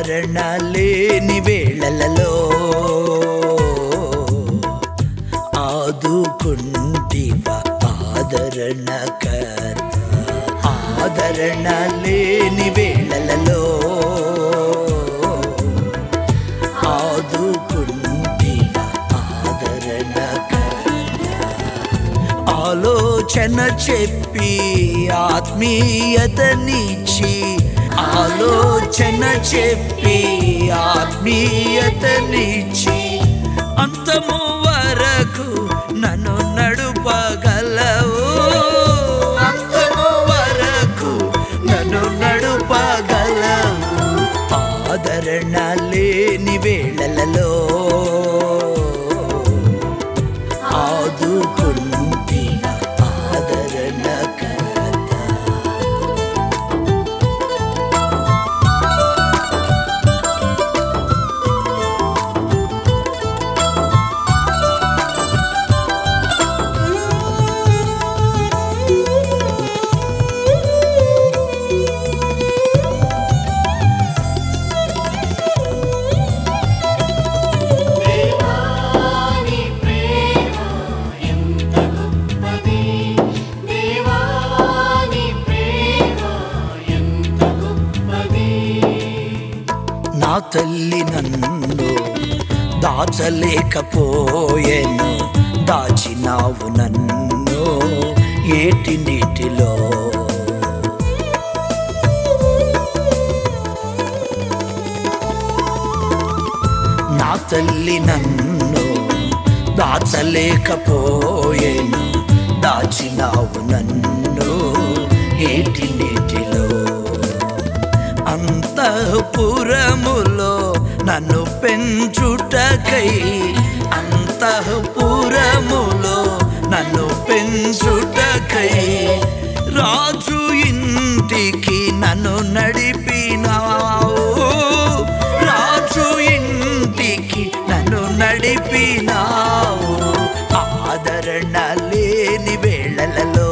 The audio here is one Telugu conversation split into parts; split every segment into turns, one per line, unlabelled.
ఆదరణ లేని వేళలలో ఆదుకుంటివా ఆదరణ కర్త ఆదరణ లేని వేళలలో ఆదుకుంటివా ఆదరణ కర్త ఆలోచన చెప్పి ఆత్మీయతనిచ్చి ఆలోచన చెప్పి ఆత్మీయతనిచ్చి అంతము వరకు నన్ను నడుపగలవు అంతము వరకు నన్ను నడుపగలవు ఆదరణ లేని వేళలలో ఆదుకుంటిన ఆదరణ కర్త
దేవాని ప్రేమ ఎంత గొప్పది దేవాని ప్రేమ ఎంత గొప్పది
నా తల్లి నన్ను దాచలేకపోయెను దాచినావు నన్ను ఏటి నీటిలో నా తల్లి నన్ను దాచలేకపోయేను దాచినావు నన్ను ఏటి నీటిలో అంతఃపురములో నన్ను పెంచుటకై అంతఃపురములో నన్ను పెంచుటకై రాజు ఇంటికి నన్ను నడిపినావు రాజు ఇంటికి నన్ను నడిపినావు ఆదరణ లేని వేళలలో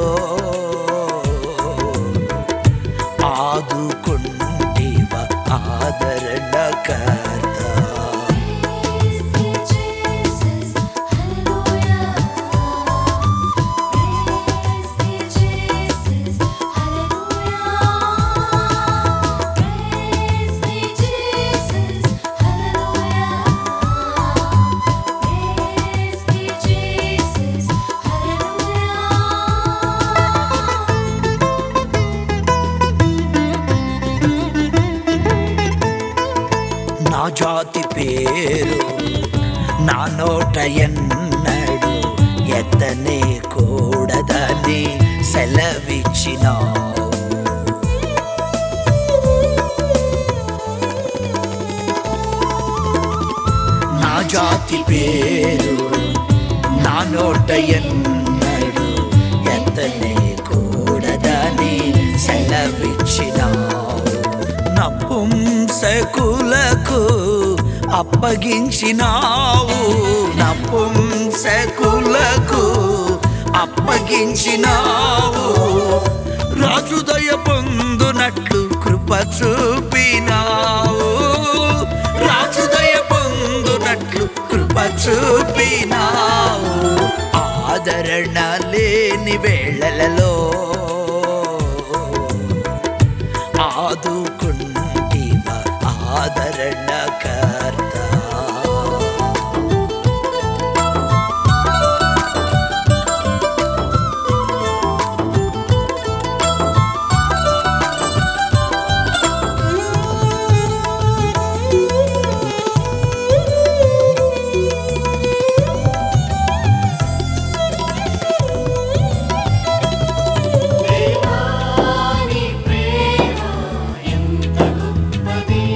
ఆదుకుంటేవ ఆదరణ కర్త
Jesus hallelujah Praise Jesus hallelujah Praise Jesus hallelujah Praise Jesus hallelujah
నా జాతి పేరు నా నోట ఎన్నడు ఎత్తనే కూడదని సెలవిచ్చినావు నా జాతి పేరు నా నోట ఎన్నడు ఎత్తనే కూడదని సెలవిచ్చినావు నపుంసకులకు అప్పగించినావు నపుంసకులకు అప్పగించినావు రాజుదయ పొందునట్లు కృప చూపినావు రాజుదయ పొందునట్లు కృప చూపినావు ఆదరణ లేని వేళలలో ఆదుకుంటివ ఆదరణ కర్త
దేవాని ప్రేమ ఎంత గొప్పది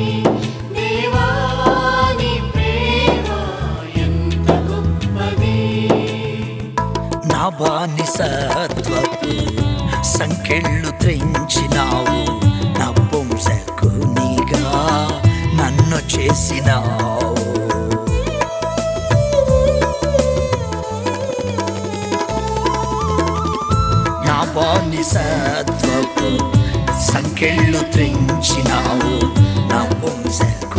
దేవాని ప్రేమ ఎంత గొప్పది
నా బానిసత్వపు సంకెళ్ళు త్రెంచినావు నా పుంసకునిగా నన్ను చేసినావు నా బానిసత్వపు సంకెళ్ళు త్రెంచినావు నా పుంసకు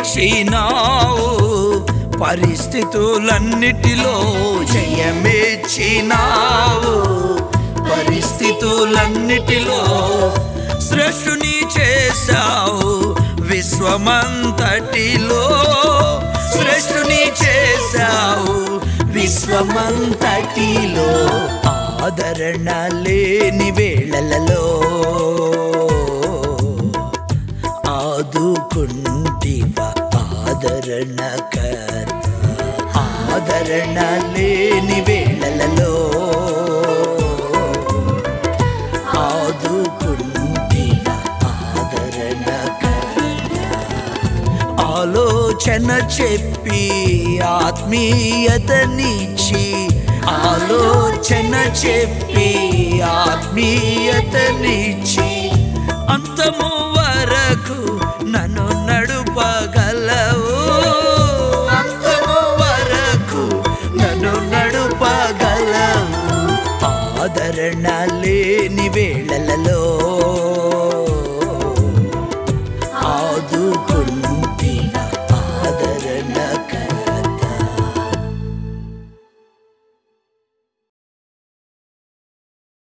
జయమిచ్చినావు పరిస్థితులన్నిటిలో జయమిచ్చినావు పరిస్థితులన్నిటిలో శ్రేష్ఠుని చేశావు విశ్వమంతటిలో శ్రేష్ఠుని చేశావు విశ్వమంతటిలో ఆదరణ లేని వేళలలో ఆదుకుంటివా ఆదరణ కర్త ఆదరణ లేని వేళలలో ఆదుకుంటివా ఆదరణ కర్త ఆలోచన చెప్పి ఆత్మీయతనిచ్చి ఆలోచన చెప్పి ఆత్మీయతనిచ్చి అంతము వరకు నన్ను నడుపగలవు అంతము వరకు నన్ను నడుపగలవు ఆదరణ లేని వేళలలో